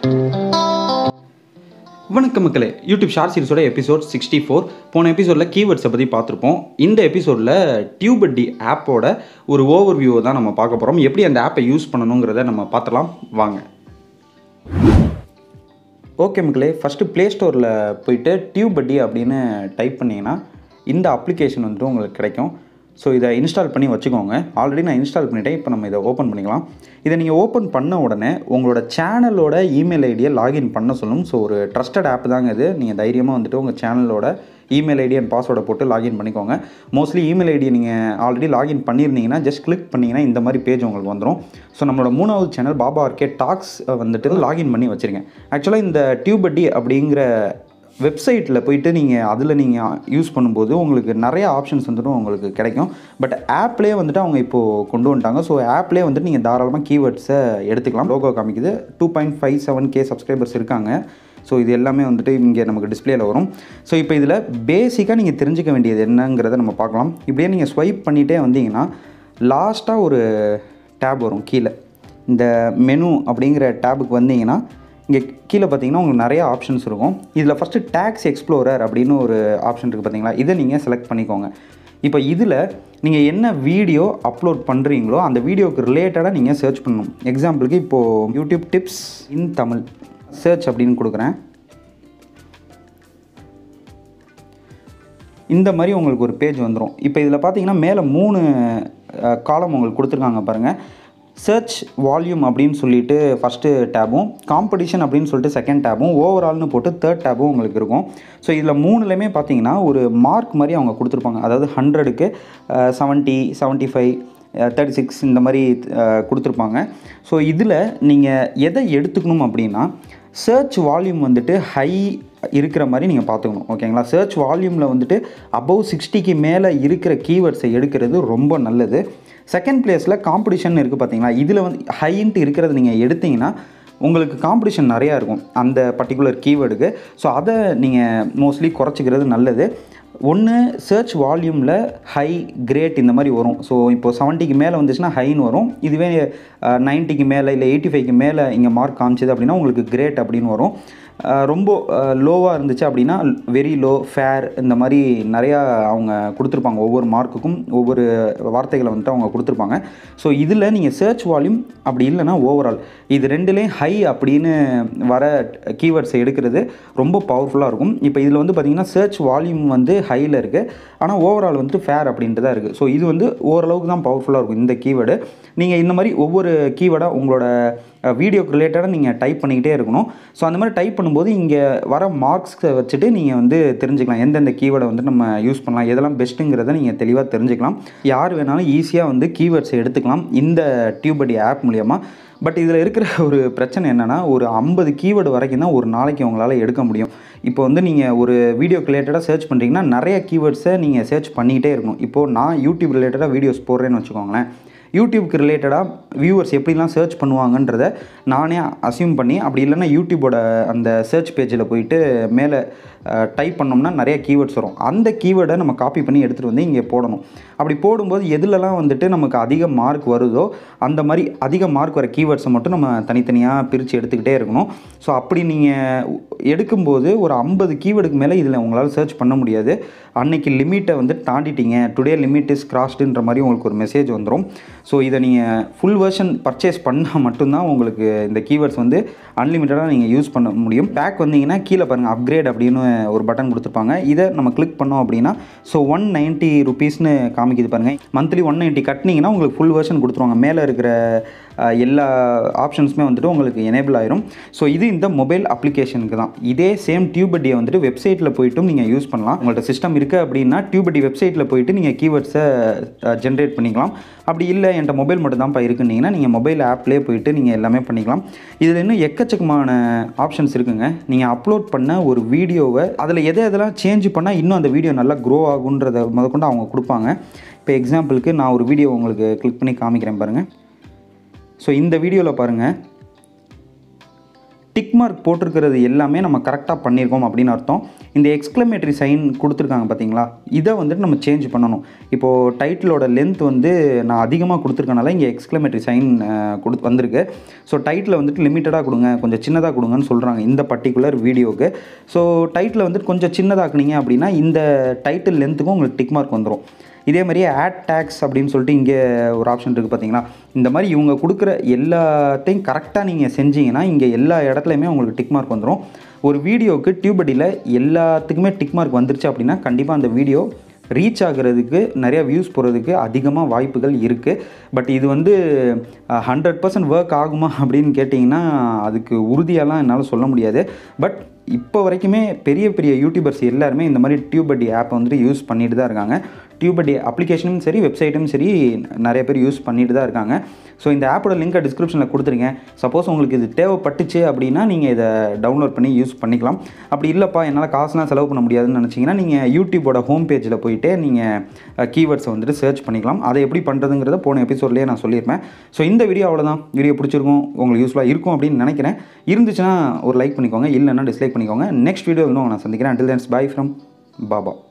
வணக்கம் மக்களே YouTube short சீரிஸோட எபிசோட் சிக்ஸ்டி ஃபோர் போன எபிசோடில் கீவேர்ட்ஸை பற்றி பார்த்துருப்போம் இந்த எபிசோடில் டியூபட்டி ஆப்போட ஒரு ஓவர் வியூவை தான் நம்ம பார்க்க போகிறோம் எப்படி அந்த ஆப்பை யூஸ் பண்ணணுங்கிறத நம்ம பார்த்துலாம் வாங்க ஓகே மக்களே ஃபஸ்ட்டு ப்ளே ஸ்டோரில் போயிட்டு டியூபட்டி அப்படின்னு டைப் பண்ணிங்கன்னா இந்த அப்ளிகேஷன் வந்துட்டு உங்களுக்கு கிடைக்கும் ஸோ இதை இன்ஸ்டால் பண்ணி வச்சுக்கோங்க ஆல்ரெடி நான் இன்ஸ்டால் பண்ணிட்டேன் இப்போ நம்ம இதை ஓப்பன் பண்ணிக்கலாம் இதை நீங்கள் ஓப்பன் பண்ண உடனே உங்களோட சேனலோட இமெயில் ஐடியை லாகின் பண்ண சொல்லும் ஸோ ஒரு ட்ரஸ்டட் ஆப் தாங்க இது நீங்கள் தைரியமாக வந்துட்டு உங்கள் சேனலோட இமெயில் ஐடி அண்ட் பாஸ்வேர்டை போட்டு லாகின் பண்ணிக்கோங்க மோஸ்ட்லி இமெயில் ஐடியை நீங்கள் ஆல்ரெடி லாகின் பண்ணியிருந்தீங்கன்னா ஜஸ்ட் கிளிக் பண்ணிங்கன்னா இந்த மாதிரி பேஜ் உங்களுக்கு வந்துடும் ஸோ நம்மளோட மூணாவது சேனல் பாபா ஆர்கே டாக்ஸ் வந்துட்டு லாகின் பண்ணி வச்சுருக்கேன் ஆக்சுவலாக இந்த டியூபட்டி அப்படிங்கிற வெப்சைட்டில் போயிட்டு நீங்கள் அதில் நீங்கள் யூஸ் பண்ணும்போது உங்களுக்கு நிறைய ஆப்ஷன்ஸ் வந்துட்டு உங்களுக்கு கிடைக்கும் பட் ஆப்லேயே வந்துட்டு அவங்க இப்போது கொண்டு வந்துட்டாங்க ஸோ ஆப்லேயே வந்துட்டு நீங்கள் தாராளமாக கீவேர்ட்ஸை எடுத்துக்கலாம் லோகோ காமிக்குது two point five seven K subscribers இருக்காங்க ஸோ இது எல்லாமே வந்துட்டு இங்கே நமக்கு டிஸ்பிளேல வரும் ஸோ இப்போ இதில் பேசிக்காக நீங்கள் தெரிஞ்சுக்க வேண்டியது என்னங்கிறத நம்ம பார்க்கலாம் இப்படியே நீங்கள் ஸ்வைப் பண்ணிகிட்டே வந்தீங்கன்னா லாஸ்ட்டாக ஒரு டேப் வரும் கீழே இந்த மெனு அப்படிங்கிற டேபுக்கு வந்தீங்கன்னா இங்கே கீழே பார்த்தீங்கன்னா உங்களுக்கு நிறைய ஆப்ஷன்ஸ் இருக்கும் இதில் ஃபஸ்ட்டு டேக்ஸ் எக்ஸ்ப்ளோரர் அப்படின்னு ஒரு ஆப்ஷன் இருக்குது பார்த்தீங்களா இதை நீங்கள் செலக்ட் பண்ணிக்கோங்க இப்போ இதில் நீங்கள் என்ன வீடியோ அப்லோட் பண்ணுறீங்களோ அந்த வீடியோவுக்கு ரிலேட்டடாக நீங்கள் சர்ச் பண்ணணும் எக்ஸாம்பிளுக்கு இப்போது YouTube tips in Tamil search அப்படின்னு கொடுக்குறேன் இந்த மாதிரி உங்களுக்கு ஒரு பேஜ் வந்துடும் இப்போ இதில் பார்த்தீங்கன்னா மேலே மூணு காலம் உங்களுக்கு கொடுத்துருக்காங்க பாருங்கள் சர்ச் வால்யூம் அப்படின்னு சொல்லிட்டு ஃபஸ்ட்டு டேபும் காம்படிஷன் அப்படின்னு சொல்லிட்டு செகண்ட் டேபும் ஓவரால்னு போட்டு தேர்ட் டேபும் உங்களுக்கு இருக்கும் ஸோ இதில் மூணுலேயுமே பார்த்தீங்கன்னா ஒரு மார்க் மாதிரி அவங்க கொடுத்துருப்பாங்க அதாவது ஹண்ட்ரடுக்கு seventy seventy five thirty six இந்த மாதிரி கொடுத்துருப்பாங்க ஸோ இதில் நீங்கள் எதை எடுத்துக்கணும் அப்படின்னா சர்ச் வால்யூம் வந்துட்டு ஹை இருக்கிற மாதிரி நீங்கள் பார்த்துக்கணும் ஓகேங்களா சர்ச் வால்யூமில் வந்துட்டு அபவ் சிக்ஸ்டிக்கு மேலே இருக்கிற கீவேர்ட்ஸை எடுக்கிறது ரொம்ப நல்லது செகண்ட் பிளேஸில் காம்படிஷன் இருக்குது பார்த்தீங்களா இதில் வந்து ஹைன்ட்டு இருக்கிறத நீங்கள் எடுத்தீங்கன்னா உங்களுக்கு காம்படிஷன் நிறையா இருக்கும் அந்த பர்டிகுலர் கீவேர்டுக்கு ஸோ அதை நீங்கள் மோஸ்ட்லி குறைச்சிக்கிறது நல்லது ஒன்று சர்ச் வால்யூமில் ஹை கிரேட் இந்த மாதிரி வரும் ஸோ இப்போது செவன்ட்டிக்கு மேலே வந்துச்சுன்னா ஹைன்னு வரும் இதுவே நைன்ட்டிக்கு மேலே இல்லை எயிட்டி ஃபைவ்க்கு மேலே இங்கே மார்க் காமிச்சிது அப்படின்னா உங்களுக்கு கிரேட் அப்படின்னு வரும் ரொம்ப லோவாக இருந்துச்சு அப்படின்னா வெரி லோ ஃபேர் இந்த மாதிரி நிறையா அவங்க கொடுத்துருப்பாங்க ஒவ்வொரு மார்க்குக்கும் ஒவ்வொரு வார்த்தைகளை வந்துட்டு அவங்க கொடுத்துருப்பாங்க ஸோ இதில் நீங்கள் சர்ச் வால்யூம் அப்படி இல்லைனா ஓவரால் இது ரெண்டுலேயும் ஹை அப்படின்னு வர கீவேர்ட்ஸை எடுக்கிறது ரொம்ப பவர்ஃபுல்லாக இருக்கும் இப்போ இதில் வந்து பார்த்திங்கன்னா சர்ச் வால்யூம் வந்து ஹையில் இருக்குது ஆனால் ஓவரால் வந்துட்டு ஃபேர் அப்படின்ட்டு தான் இருக்குது ஸோ இது வந்து ஓரளவுக்கு தான் பவர்ஃபுல்லாக இருக்கும் இந்த கீவேர்டு நீங்கள் இந்த மாதிரி ஒவ்வொரு கீவேர்டாக உங்களோட வீடியோக்கு ரிலேட்டடாக நீங்கள் டைப் பண்ணிக்கிட்டே இருக்கணும் ஸோ அந்த மாதிரி டைப் பண்ணும்போது இங்கே வர மார்க்ஸை வச்சுட்டு நீங்கள் வந்து தெரிஞ்சுக்கலாம் எந்தெந்த கீவேர்டை வந்து நம்ம யூஸ் பண்ணலாம் எதெல்லாம் பெஸ்ட்டுங்கிறத நீங்கள் தெளிவாக தெரிஞ்சுக்கலாம் யார் வேணாலும் ஈஸியாக வந்து கீவேர்ட்ஸை எடுத்துக்கலாம் இந்த டியூபடி ஆப் மூலியமாக பட் இதில் இருக்கிற ஒரு பிரச்சனை என்னென்னா ஒரு ஐம்பது கீவேர்டு வரைக்கும் தான் ஒரு நாளைக்கு உங்களால் எடுக்க முடியும் இப்போ வந்து நீங்கள் ஒரு வீடியோக்கு ரிலேட்டடாக சர்ச் பண்ணுறீங்கன்னா நிறைய கீவேர்ட்ஸை நீங்கள் சர்ச் பண்ணிக்கிட்டே இருக்கணும் இப்போது நான் யூடியூப் ரிலேட்டடாக வீடியோஸ் போடுறேன்னு வச்சுக்கோங்களேன் யூடியூப்க்கு ரிலேட்டடாக வியூவர்ஸ் எப்படிலாம் சர்ச் பண்ணுவாங்கன்றத நானே அசியூம் பண்ணி அப்படி இல்லைன்னா யூடியூபோட அந்த சர்ச் பேஜில் போயிட்டு மேலே டைப் பண்ணோம்னா நிறைய கீவேர்ட்ஸ் வரும் அந்த கீவேர்டை நம்ம காப்பி பண்ணி எடுத்துகிட்டு வந்து இங்கே போடணும் அப்படி போடும்போது எதுலலாம் வந்துட்டு நமக்கு அதிக மார்க் வருதோ அந்த மாதிரி அதிக மார்க் வர கீவேர்ட்ஸை மட்டும் நம்ம தனித்தனியாக பிரித்து எடுத்துக்கிட்டே இருக்கணும் ஸோ அப்படி நீங்கள் எடுக்கும்போது ஒரு ஐம்பது கீவேர்டுக்கு மேலே இதில் உங்களால் சர்ச் பண்ண முடியாது அன்னைக்கு லிமிட்டை வந்து தாண்டிட்டீங்க டுடே லிமிட் இஸ் கிராஸ்டுன்ற மாதிரி உங்களுக்கு ஒரு மெசேஜ் வந்துடும் ஸோ இதை நீங்கள் ஃபுல் வெர்ஷன் பர்ச்சேஸ் பண்ணால் மட்டும்தான் உங்களுக்கு இந்த கீவேர்ட்ஸ் வந்து அன்லிமிட்டடாக நீங்கள் யூஸ் பண்ண முடியும் பேக் வந்தீங்கன்னா கீழே பாருங்கள் அப்கிரேட் அப்படின்னு ஒரு பட்டன் கொடுத்துருப்பாங்க இதை நம்ம கிளிக் பண்ணோம் அப்படின்னா ஸோ ஒன் நைன்ட்டி ருபீஸ்னு காமிக்குது பாருங்கள் மந்த்லி ஒன் நைன்ட்டி கட்டினீங்கன்னா உங்களுக்கு ஃபுல் வெர்ஷன் கொடுத்துருவாங்க மேலே இருக்கிற எல்லா ஆப்ஷன்ஸுமே வந்துட்டு உங்களுக்கு எனேபிள் ஆயிரும் ஸோ இது இந்த மொபைல் அப்ளிகேஷனுக்கு தான் இதே சேம் டியூபட்டியை வந்துட்டு வெப்சைட்டில் போய்ட்டும் நீங்கள் யூஸ் பண்ணலாம் உங்கள்கிட்ட சிஸ்டம் இருக்குது அப்படின்னா டியூபட்டி வெப்சைட்டில் போயிட்டு நீங்கள் கீவேர்ட்ஸை ஜென்ரேட் பண்ணிக்கலாம் அப்படி இல்லை என்கிட்ட மொபைல் மட்டும் தான்ப்பா இருக்குன்னீங்கன்னா நீங்கள் மொபைல் ஆப்லேயே போயிட்டு நீங்கள் எல்லாமே பண்ணிக்கலாம் இதில் இன்னும் எக்கச்சக்கமான ஆப்ஷன்ஸ் இருக்குங்க நீங்கள் அப்லோட் பண்ண ஒரு வீடியோவை அதில் எதை எதெல்லாம் சேஞ்ச் பண்ணால் இன்னும் அந்த வீடியோ நல்லா க்ரோ ஆகுன்றத முதற்கொண்டு அவங்க கொடுப்பாங்க இப்போ எக்ஸாம்பிளுக்கு நான் ஒரு வீடியோ உங்களுக்கு கிளிக் பண்ணி காமிக்கிறேன் பாருங்கள் ஸோ இந்த வீடியோவில் பாருங்கள் டிக் மார்க் போட்டிருக்கிறது எல்லாமே நம்ம கரெக்டாக பண்ணியிருக்கோம் அப்படின்னு அர்த்தம் இந்த எக்ஸ்க்ளமேட்டரி சைன் கொடுத்துருக்காங்க பார்த்தீங்களா இதை வந்துட்டு நம்ம சேஞ்ச் பண்ணணும் இப்போது டைட்டிலோட லென்த் வந்து நான் அதிகமாக கொடுத்துருக்கனால இங்கே எக்ஸ்க்ளமேட்டரி சைன் கொடு வந்திருக்கு ஸோ டைட்டில் வந்துட்டு லிமிட்டடாக கொடுங்க கொஞ்சம் சின்னதாக கொடுங்கன்னு சொல்கிறாங்க இந்த பர்டிகுலர் வீடியோவுக்கு ஸோ டைட்டில் வந்துட்டு கொஞ்சம் சின்னதாக்குனீங்க அப்படின்னா இந்த டைட்டில் லென்த்துக்கும் உங்களுக்கு டிக் மார்க் வந்துடும் இதே மாதிரியே ஆட் டேக்ஸ் அப்படின்னு சொல்லிட்டு இங்கே ஒரு ஆப்ஷன் இருக்குது பார்த்தீங்களா இந்த மாதிரி இவங்க கொடுக்குற எல்லாத்தையும் கரெக்டாக நீங்கள் செஞ்சீங்கன்னா இங்கே எல்லா இடத்துலையுமே உங்களுக்கு டிக் மார்க் வந்துடும் ஒரு வீடியோவுக்கு டியூபடியில் எல்லாத்துக்குமே டிக் மார்க் வந்துருச்சு அப்படின்னா கண்டிப்பாக அந்த வீடியோ ரீச் ஆகிறதுக்கு நிறைய வியூஸ் போகிறதுக்கு அதிகமாக வாய்ப்புகள் இருக்குது பட் இது வந்து ஹண்ட்ரட் பர்சன்ட் ஒர்க் ஆகுமா அப்படின்னு கேட்டிங்கன்னா அதுக்கு உறுதியாலாம் என்னால் சொல்ல முடியாது பட் இப்போ வரைக்குமே பெரிய பெரிய யூடியூபர்ஸ் எல்லாருமே இந்த மாதிரி டியூபடி ஆப்பை வந்துட்டு யூஸ் பண்ணிட்டு தான் இருக்காங்க டியூபடி அப்ளிகேஷனும் சரி வெப்சைட்டும் சரி நிறைய பேர் யூஸ் பண்ணிட்டு தான் இருக்காங்க ஸோ இந்த ஆப்போட லிங்கை டிஸ்கிரிப்ஷனில் கொடுத்துருங்க சப்போஸ் உங்களுக்கு இது தேவைப்பட்டுச்சு அப்படின்னா நீங்கள் இதை டவுன்லோட் பண்ணி யூஸ் பண்ணிக்கலாம் அப்படி இல்லைப்பா என்னால் காசுலாம் செலவு பண்ண முடியாதுன்னு நினச்சிங்கன்னா நீங்கள் யூடியூபோட ஹோம் பேஜில் போயிட்டு நீங்கள் கீவேர்ட்ஸை வந்துட்டு சர்ச் பண்ணிக்கலாம் அதை எப்படி பண்ணுறதுங்கிறத போன எபிசோட்லேயே நான் சொல்லியிருப்பேன் ஸோ இந்த வீடியோ அவ்வளோதான் வீடியோ பிடிச்சிருக்கும் உங்களுக்கு யூஸ்ஃபுல்லாக இருக்கும் அப்படின்னு நினைக்கிறேன் இருந்துச்சுன்னா ஒரு லைக் பண்ணிக்கோங்க இல்லைன்னா டிஸ்லைக் பண்ணிக்கோங்க நெக்ஸ்ட் வீடியோ இன்னும் நான் சந்திக்கிறேன் until then bye from Baba